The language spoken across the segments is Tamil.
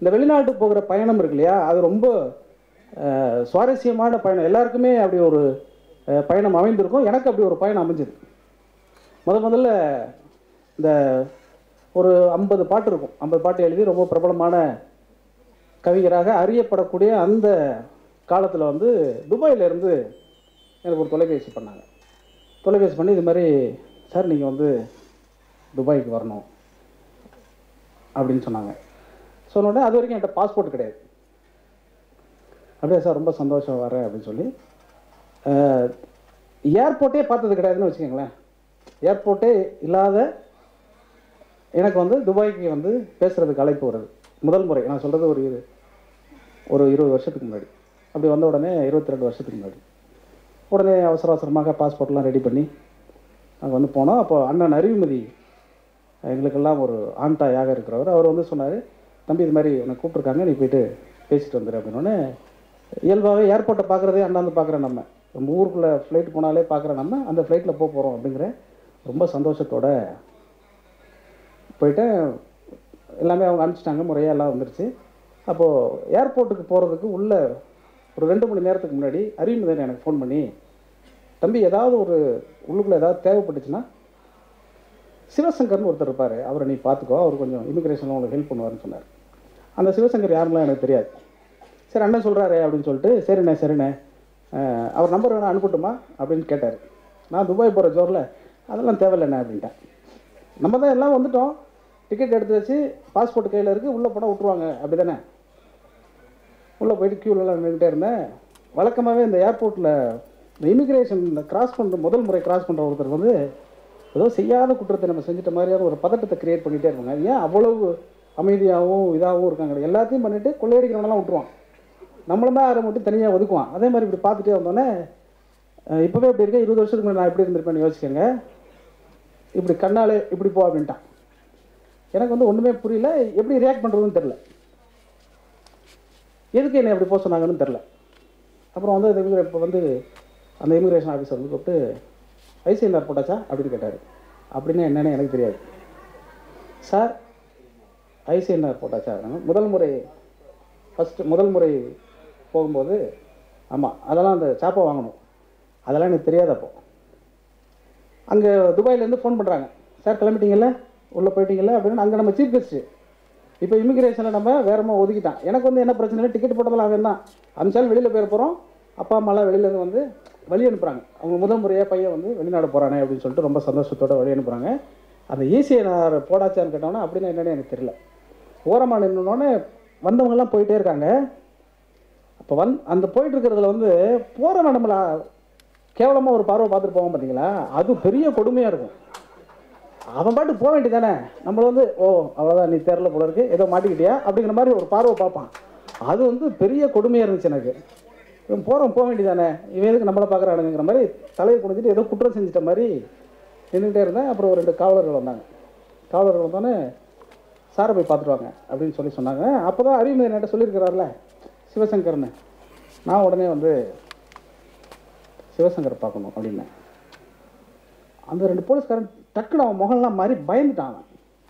இந்த வெளிநாட்டுக்கு போகிற பயணம் இருக்கு இல்லையா அது ரொம்ப அஹ், சுவாரஸ்யமான பயணம் எல்லாருக்குமே அப்படி ஒரு அஹ், பயணம் அமைந்திருக்கும் எனக்கு அப்படி ஒரு பயணம் அமைஞ்சது முத முதல்ல இந்த ஒரு ஐம்பது பாட்டு இருக்கும் ஐம்பது பாட்டு எழுதி ரொம்ப பிரபலமான கவிஞராக அறியப்படக்கூடிய அந்த காலத்தில் வந்து துபாயில இருந்து எனக்கு ஒரு தொலைபேசி பண்ணாங்க தொலைபேசி பண்ணி இது மாதிரி சார் நீங்கள் வந்து துபாய்க்கு வரணும் அப்படின்னு சொன்னாங்க சொன்ன உடனே அது வரைக்கும் என்கிட்ட பாஸ்போர்ட் கிடையாது அப்படியே சார் ரொம்ப சந்தோஷம் வரேன் அப்படின்னு சொல்லி ஏர்போர்ட்டே பார்த்தது கிடையாதுன்னு வச்சுக்கோங்களேன் ஏர்போர்ட்டே இல்லாத எனக்கு வந்து துபாய்க்கு வந்து பேசுகிறதுக்கு அழைப்பு வருது முதல் முறை நான் சொல்கிறது ஒரு இரு ஒரு இருபது வருஷத்துக்கு முன்னாடி அப்படி வந்த உடனே இருபத்தி ரெண்டு வருஷத்துக்கு முன்னாடி உடனே அவசர அவசரமாக பாஸ்போர்ட்லாம் ரெடி பண்ணி அங்கே வந்து போனோம் அப்போ அண்ணன் அறிவுமதி எங்களுக்கெல்லாம் ஒரு ஆண் தாயாக இருக்கிறவர் அவர் வந்து சொன்னார் தம்பி இது மாதிரி என்னை கூப்பிட்ருக்காங்க நீ போயிட்டு பேசிட்டு வந்துடு அப்படின்னோடனே இயல்பாகவே ஏர்போர்ட்டை பார்க்குறதே அண்ணாந்து பார்க்குறேன் நம்ம நம்ம ஊருக்குள்ளே ஃப்ளைட் போனாலே பார்க்குற நம்ம அந்த ஃப்ளைட்டில் போக போகிறோம் அப்படிங்கிற ரொம்ப சந்தோஷத்தோட போயிட்டேன் எல்லாமே அவங்க அனுப்பிச்சிட்டாங்க முறையாக எல்லாம் வந்துருச்சு அப்போது ஏர்போர்ட்டுக்கு போகிறதுக்கு உள்ள ஒரு ரெண்டு மணி நேரத்துக்கு முன்னாடி அறிவுமதன் எனக்கு ஃபோன் பண்ணி தம்பி ஏதாவது ஒரு உள்ளுக்குள்ளே ஏதாவது தேவைப்பட்டுச்சுன்னா சிவசங்கர்னு ஒருத்தர் இருப்பார் அவரை நீ பார்த்துக்கோ அவர் கொஞ்சம் இமிக்ரேஷனில் உங்களுக்கு ஹெல்ப் பண்ணுவாருன்னு சொன்னார் அந்த சிவசங்கர் யாருலாம் எனக்கு தெரியாது சரி அண்ணன் சொல்கிறாரு அப்படின்னு சொல்லிட்டு சரிண்ணே சரிண்ணே அஹ், அவர் நம்பர் வேணா அனுப்பட்டுமா அப்படின்னு கேட்டார் நான் துபாய் போகிற ஜோரில் அதெல்லாம் தேவையில்லைண்ணே அப்படின்ட்டேன் நம்ம தான் எல்லாம் வந்துட்டோம் டிக்கெட் எடுத்து வச்சு பாஸ்போர்ட் கையில் இருக்குது உள்ளே போனால் விட்ருவாங்க அப்படி தானே உள்ளே போயிட்டு க்யூலெலாம் நின்றுட்டே இருந்தேன் வழக்கமாகவே இந்த ஏர்போர்ட்டில் இந்த இமிக்ரேஷன் இந்த கிராஸ் பண்ணுற முதல் முறை கிராஸ் பண்ணுற ஒருத்தர் வந்து ஏதோ செய்யாத குற்றத்தை நம்ம செஞ்சுட்ட மாதிரியான ஒரு பதட்டத்தை கிரியேட் பண்ணிகிட்டே இருப்பாங்க அது ஏன் அவ்வளவு அமைதியாகவும் இதாகவும் இருக்காங்க எல்லாத்தையும் பண்ணிவிட்டு கொள்ளையடிக்கிறவனெல்லாம் விட்டுருவான் நம்மளும் தான் அதை மட்டும் தனியாக ஒதுக்குவான் அதே மாதிரி இப்படி பார்த்துட்டே வந்தோடனே அஹ், இப்போவே இப்படி இருக்கேன் இருபது வருஷத்துக்கு முன்னாடி நான் எப்படி இருந்திருப்பேன்னு யோசிக்கங்க இப்படி கண்ணாலே இப்படி போ அப்படின்ட்டான் எனக்கு வந்து ஒன்றுமே புரியல எப்படி ரியாக்ட் பண்ணுறதுன்னு தெரில எதுக்கு என்னை அப்படி போக சொன்னாங்கன்னு தெரில அப்புறம் வந்து இந்த இப்போ வந்து அந்த இமிக்ரேஷன் ஆஃபீஸர் வந்து கூப்பிட்டு ஐசிஎன்ஆர் போட்டாச்சா அப்படின்னு கேட்டார் அப்படின்னா என்னன்னு எனக்கு தெரியாது சார் ஐசிஎன்ஆர் போட்டாச்சா முதல் முறை ஃபஸ்ட்டு முதல் முறை போகும்போது ஆமாம் அதெல்லாம் அந்த சாப்பா வாங்கணும் அதெல்லாம் எனக்கு தெரியாது அப்போ அங்கே துபாயிலேருந்து ஃபோன் பண்ணுறாங்க சார் கிளம்பிட்டீங்கல்ல உள்ளே போயிட்டீங்கல்ல அப்படின்னு அங்கே நம்ம சீஃப் கெஸ்ட்டு இப்போ இமிக்ரேஷனில் நம்ம வேறமா ஒதுக்கிட்டான் எனக்கு வந்து என்ன பிரச்சனை டிக்கெட் போட்டதெல்லாம் அவன் தான் அமிச்சாலும் வெளியில் போயிட போகிறோம் அப்பா அம்மாலாம் வெளியிலேருந்து வந்து வழி அனுப்புகிறாங்க அவங்க முதல் முறையாக பையன் வந்து வெளிநாடு போகிறானே அப்படின்னு சொல்லிட்டு ரொம்ப சந்தோஷத்தோட வழி அனுப்புகிறாங்க அந்த ஈஸியை நான் போடாச்சான்னு கேட்டோன்னா அப்படின்னா என்னன்னு எனக்கு தெரியல ஓரமாக நின்னோடனே வந்தவங்கெல்லாம் போயிட்டே இருக்காங்க அப்போ வந் அந்த போயிட்டு இருக்கிறதுல வந்து போகிறவன் நம்மளை கேவலமாக ஒரு பார்வை பார்த்துட்டு போவான் பார்த்தீங்களா அது பெரிய கொடுமையாக இருக்கும் அவன் பாட்டு போக வேண்டியதானே நம்மள வந்து ஓ அவ்வளோதான் நீ தெரில போல இருக்கு ஏதோ மாட்டிக்கிட்டியா அப்படிங்கிற மாதிரி ஒரு பார்வை பார்ப்பான் அது வந்து பெரிய கொடுமையாக இருந்துச்சு எனக்கு இவன் போகிறோம் போக வேண்டியதானே இவன் எதுக்கு நம்மளை பார்க்குறானுங்கிற மாதிரி தலையை குடிச்சிட்டு ஏதோ குற்றம் செஞ்சிட்ட மாதிரி நின்றுட்டே இருந்தேன் அப்புறம் ஒரு ரெண்டு காவலர்கள் வந்தாங்க காவலர்கள் வந்தோடனே சாரை போய் பார்த்துட்டு வாங்க அப்படின்னு சொல்லி சொன்னாங்க அப்போ தான் அறிவுமதி என்கிட்ட சொல்லியிருக்கிறார்ல சிவசங்கர்னு நான் உடனே வந்து சிவசங்கரை பார்க்கணும் அப்படின்னேன் அந்த ரெண்டு போலீஸ்காரன் டக்குன்னு அவன் முகம்லாம் மாதிரி பயந்துட்டான் அவன்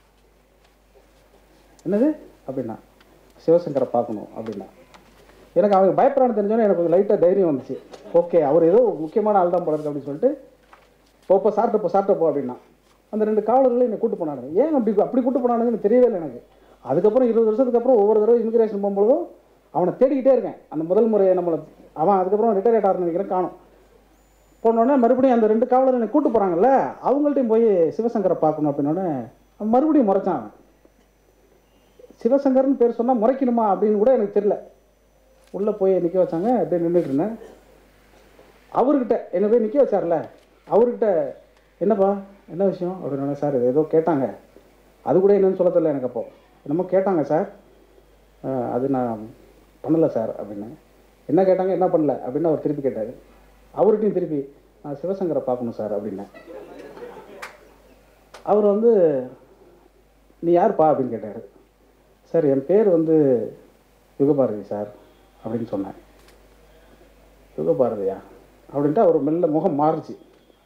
என்னது அப்படின்னா சிவசங்கரை பார்க்கணும் அப்படின்னா எனக்கு அவங்க பயப்படான்னு தெரிஞ்சோன்னே எனக்கு கொஞ்சம் லைட்டாக தைரியம் வந்துச்சு ஓகே அவர் ஏதோ முக்கியமான ஆள் தான் போல இருக்கு அப்படின்னு சொல்லிட்டு போப்போ சாப்பிட்டு போ சாப்பிட்டு போ அப்படின்னா அந்த ரெண்டு காவலர்களும் என்னை கூட்டு போனானுங்க ஏன் அப்படி அப்படி கூட்டு போனானுங்கன்னு தெரியவே இல்லை எனக்கு அதுக்கப்புறம் இருபது வருஷத்துக்கு அப்புறம் ஒவ்வொரு தடவை இமிகிரேஷன் போகும்போதும் அவனை தேடிக்கிட்டே இருக்கேன் அந்த முதல் முறையை நம்மளை அவன் அதுக்கப்புறம் ரிட்டையர் ஆகிட்டாருன்னு நினைக்கிறேன் காணும் போனோடனே மறுபடியும் அந்த ரெண்டு காவலர் என்னை கூட்டு போகிறாங்கல்ல அவங்கள்ட்டையும் போய் சிவசங்கரை பார்க்கணும் அப்படின்னோடனே அவன் மறுபடியும் முறைச்சான் அவன் சிவசங்கர்னு பேர் சொன்னால் முறைக்கணுமா அப்படின்னு கூட எனக்கு தெரியல உள்ளே போய் நிற்க வச்சாங்க அப்படியே நின்றுட்டு இருந்தேன் அவர்கிட்ட என்னை போய் நிற்க வச்சார்ல அவர்கிட்ட என்னப்பா என்ன விஷயம் அப்படின்னு சார் இது ஏதோ கேட்டாங்க அது கூட என்னன்னு சொல்ல தெரியல எனக்கு அப்போ என்னமோ கேட்டாங்க சார் அஹ், அது நான் பண்ணலை சார் அப்படின்னு என்ன கேட்டாங்க என்ன பண்ணல அப்படின்னு அவர் திருப்பி கேட்டார் அவர்கிட்டையும் திருப்பி நான் சிவசங்கரை பார்க்கணும் சார் அப்படின்னேன் அவர் வந்து நீ யாருப்பா அப்படின்னு கேட்டார் சார் என் பேர் வந்து யுகபாரதி சார் அப்படின்னு சொன்னேன் யுகபாரதியா அப்படின்ட்டு அவர் மெல்ல முகம் மாறுச்சு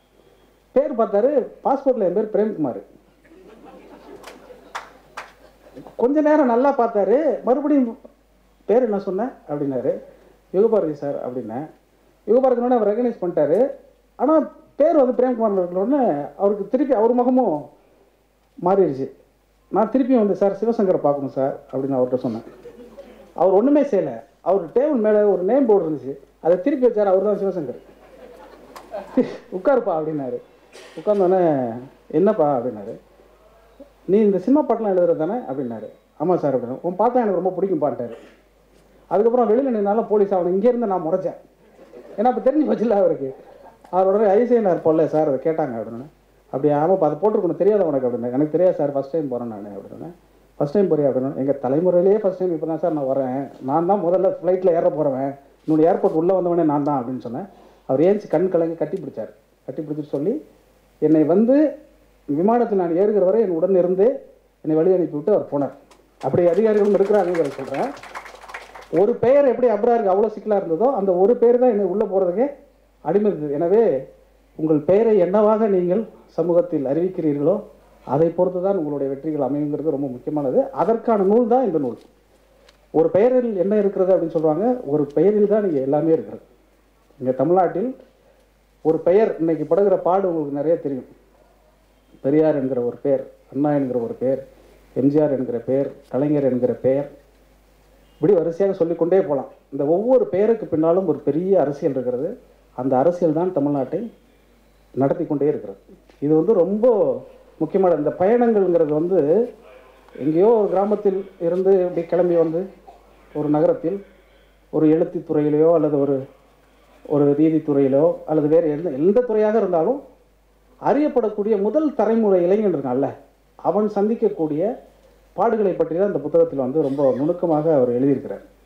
பேர் பார்த்தாரு பாஸ்போர்ட்டில் என் பேர் பிரேம்குமார் கொஞ்ச நேரம் நல்லா பார்த்தாரு மறுபடியும் பேர் என்ன சொன்னேன் அப்படின்னாரு யுகபாரதி சார் அப்படின்னேன் யுகபாரதினோட அவர் ரெகனைஸ் பண்ணிட்டாரு ஆனால் பேர் வந்து பிரேம்குமார் இருக்கிறோன்னு அவருக்கு திருப்பி அவர் முகமும் மாறிடுச்சு நான் திருப்பியும் வந்து சார் சிவசங்கரை பார்க்கணும் சார் அப்படின்னு அவர்கிட்ட சொன்னேன் அவர் ஒன்றுமே செய்யலை அவர் டேபிள் மேலே ஒரு நேம் போர்டு இருந்துச்சு அதை திருப்பி வச்சார் அவர் தான் சிவசங்கர் உட்காருப்பா அப்படின்னாரு உட்கார்ந்தோடனே என்னப்பா அப்படின்னாரு நீ இந்த சினிமா பாட்டெலாம் எழுதுறது தானே அப்படின்னாரு ஆமாம் சார் அப்படின்னு உன் பாட்டா எனக்கு ரொம்ப பிடிக்கும் பாட்டாரு அதுக்கப்புறம் வெளியில் நின்னால போலீஸ் அவனை இங்கேருந்து நான் முறைச்சேன் ஏன்னா அப்போ தெரிஞ்சு போச்சுல்ல அவருக்கு அவர் உடனே ஐசிஎன்ஆர் போடல சார் அதை கேட்டாங்க அப்படின்னு அப்படி ஆமாப்பா அதை போட்டிருக்கணும் தெரியாத உனக்கு அப்படின்னு எனக்கு தெரியாது சார் ஃபஸ்ட் டைம் போகிறேன் நான் அப்படின்னு ஃபஸ்ட் டைம் போறியா அப்படின்னு எங்கள் தலைமுறையிலேயே ஃபஸ்ட் டைம் இப்போ தான் சார் நான் வரேன் நான் தான் முதல்ல ஃப்ளைட்டில் ஏற போகிறவன் இன்னொரு ஏர்போர்ட் உள்ளே வந்தவனே நான் தான் அப்படின்னு சொன்னேன் அவர் ஏஞ்சி கண் கலங்கி கட்டி பிடிச்சார் கட்டி பிடிச்சிட்டு சொல்லி என்னை வந்து விமானத்தில் நான் ஏறுகிற வரை என் உடன் இருந்து என்னை வழி அனுப்பி விட்டு அவர் போனார் அப்படி அதிகாரிகளும் இருக்கிறாங்கிறத சொல்கிறேன் ஒரு பெயர் எப்படி அப்ராருக்கு அவ்வளோ சிக்கலாக இருந்ததோ அந்த ஒரு பெயர் தான் என்னை உள்ளே போகிறதுக்கே அடிமை இருந்தது எனவே உங்கள் பெயரை என்னவாக நீங்கள் சமூகத்தில் அறிவிக்கிறீர்களோ அதை பொறுத்து தான் உங்களுடைய வெற்றிகள் அமையுங்கிறது ரொம்ப முக்கியமானது அதற்கான நூல் தான் இந்த நூல் ஒரு பெயரில் என்ன இருக்கிறது அப்படின்னு சொல்லுவாங்க ஒரு பெயரில் தான் இங்கே எல்லாமே இருக்கிறது இங்கே தமிழ்நாட்டில் ஒரு பெயர் இன்னைக்கு படுகிற பாடு உங்களுக்கு நிறைய தெரியும் பெரியார் என்கிற ஒரு பெயர் அண்ணா என்கிற ஒரு பெயர் எம்ஜிஆர் என்கிற பெயர் கலைஞர் என்கிற பெயர் இப்படி வரிசையாக சொல்லிக்கொண்டே போகலாம் இந்த ஒவ்வொரு பெயருக்கு பின்னாலும் ஒரு பெரிய அரசியல் இருக்கிறது அந்த அரசியல் தான் தமிழ்நாட்டை நடத்தி கொண்டே இருக்கிறது இது வந்து ரொம்ப முக்கியமான இந்த பயணங்கள்ங்கிறது வந்து எங்கேயோ ஒரு கிராமத்தில் இருந்து இப்படி கிளம்பி வந்து ஒரு நகரத்தில் ஒரு எழுத்துத் துறையிலையோ அல்லது ஒரு ஒரு நீதித்துறையிலோ அல்லது வேறு எந்த எந்த துறையாக இருந்தாலும் அறியப்படக்கூடிய முதல் தலைமுறை இளைஞன் இருக்கான்ல அவன் சந்திக்கக்கூடிய பாடுகளை பற்றி தான் இந்த புத்தகத்தில் வந்து ரொம்ப நுணுக்கமாக அவர் எழுதியிருக்கிறார்